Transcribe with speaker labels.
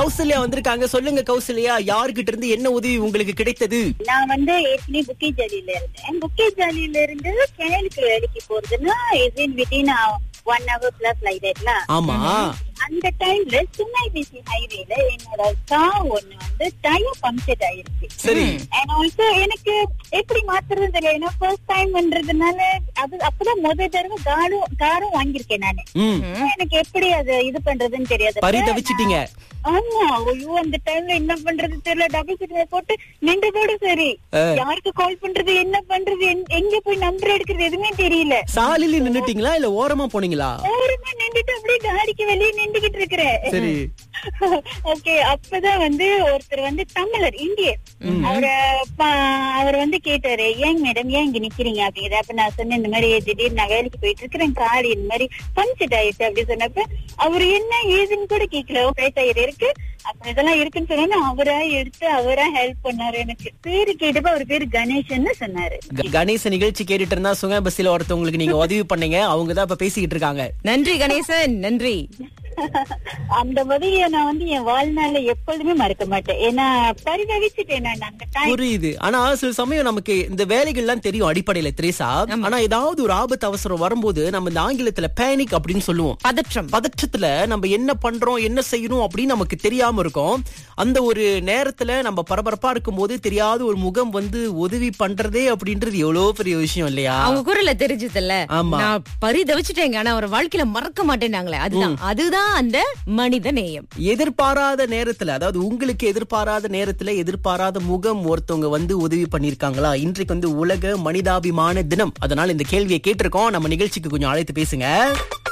Speaker 1: கௌசல்யா வந்திருக்காங்க சொல்லுங்க கௌசல்யா யாருகிட்ட இருந்து என்ன உதவி உங்களுக்கு கிடைத்தது
Speaker 2: நான் வந்து ஏற்கனவே புக்கே ஜாலியில இருந்தேன் புக்கே ஜாலியில இருந்து கேனலுக்கு வேலைக்கு போறதுன்னா is in within one hour plus like தட்ல
Speaker 1: ஆமா
Speaker 2: அந்த டைம்ல சுங்கை பிசி ஹைவேல என்னோட கார் ஒண்ணு வந்து டயர் பம்ப்செட் ஆயிருச்சு
Speaker 1: சரி
Speaker 2: அண்ட் ஆல்சோ எனக்கு எப்படி மாத்துறது தெரியும் ஏன்னா ஃபர்ஸ்ட் டைம்ன்றதுனால அது அப்பதான் முதல் தடவை காரும் காரும் வாங்கியிருக்கேன் நானு
Speaker 1: ம்
Speaker 2: எனக்கு எப்படி அது இது பண்றதுன்னு தெரியாது
Speaker 1: பரிதவிச்சிட்டீங்க
Speaker 2: ஆமா ஐயோ அந்த டைம்ல என்ன பண்றது தெரியல டபுள் சீட் போட்டு நின்றதோட சரி யாருக்கு கால் பண்றது என்ன பண்றது எங்க- எங்க போய் நம்பர் எடுக்கிறது எதுவுமே தெரியல
Speaker 1: சாலையில நின்னுட்டீங்களா இல்ல ஓரமா போனீங்களா
Speaker 2: ஓரமா நின்றுட்டு அப்படியே காடிக்கு வெளியே நின்றுகிட்டு இருக்கிறேன்
Speaker 1: சரி
Speaker 2: ஓகே அப்பதான் வந்து ஒருத்தர் வந்து தமிழர் இந்தியர் அவர அவர் வந்து கேட்டாரு ஏங்க மேடம் ஏன் இங்க நிக்கிறீங்க அப்படிங்கிற அப்ப நான் சொன்னேன் இந்த மாதிரி திடீர்னு நான் வேலைக்கு போயிட்டு இருக்கிறேன் காடி இந்த மாதிரி பஞ்சட் ஆயிடுச்சு அப்படி சொன்னப்ப அவர் என்ன ஏதுன்னு கூட கேட்கல ஃபிளைட் டயர் இருக்கு அப்புறம் இதெல்லாம் இருக்குன்னு சொன்னா அவரா எடுத்து அவரா ஹெல்ப் பண்ணாரு எனக்கு பேரு கேட்டப்ப அவர் பேரு கணேசன்னு சொன்னாரு
Speaker 1: க- கணேச நிகழ்ச்சி கேட்டுட்டு இருந்தா சுங்க பஸ்ல ஒருத்தவங்களுக்கு நீங்க உதவி பண்ணீங்க அவங்க தான் இப்ப பேசிக்கிட்டு இருக்காங்க
Speaker 3: நன்றி கணேசன் நன்றி
Speaker 2: அந்த உதவியை நான் வந்து என் வாழ்நாள்ல எப்பொழுதுமே மறக்க மாட்டேன் ஏன்னா பரிதவிச்சுட்டேன் நான் அந்த டைம்
Speaker 1: புரியுது ஆனா சில சமயம் நமக்கு இந்த வேலைகள்லாம் தெரியும் அடிப்படையில திரேசா ஆனா ஏதாவது ஒரு ஆபத்து அவசரம் வரும்போது நம்ம இந்த ஆங்கிலத்துல பேனிக் அப்படின்னு சொல்லுவோம்
Speaker 3: பதற்றம்
Speaker 1: பதற்றத்துல நம்ம என்ன பண்றோம் என்ன செய்யணும் அப்படின்னு நமக்கு தெரியாம இருக்கும் அந்த ஒரு நேரத்துல நம்ம பரபரப்பா இருக்கும்போது தெரியாத ஒரு முகம் வந்து உதவி பண்றதே அப்படின்றது எவ்வளவு பெரிய விஷயம் இல்லையா
Speaker 3: அவங்க குரல்ல தெரிஞ்சதுல்ல
Speaker 1: ஆமா.
Speaker 3: நான் பரிதவிச்சுட்டேங்க ஆனா அவர் வாழ்க்கையில மறக்க மாட்டேனாங்களே அதுதான் அதுதான் அந்த மனித நேயம்
Speaker 1: எதிர்பாராத நேரத்துல அதாவது உங்களுக்கு எதிர்பாராத நேரத்துல எதிர்பாராத முகம் ஒருத்தவங்க வந்து உதவி பண்ணிருக்காங்களா இன்றைக்கு வந்து உலக மனிதாபிமான தினம் அதனால இந்த கேள்வியை கேட்டிருக்கோம் நம்ம நிகழ்ச்சிக்கு கொஞ்சம் அழைத்து பேசுங்க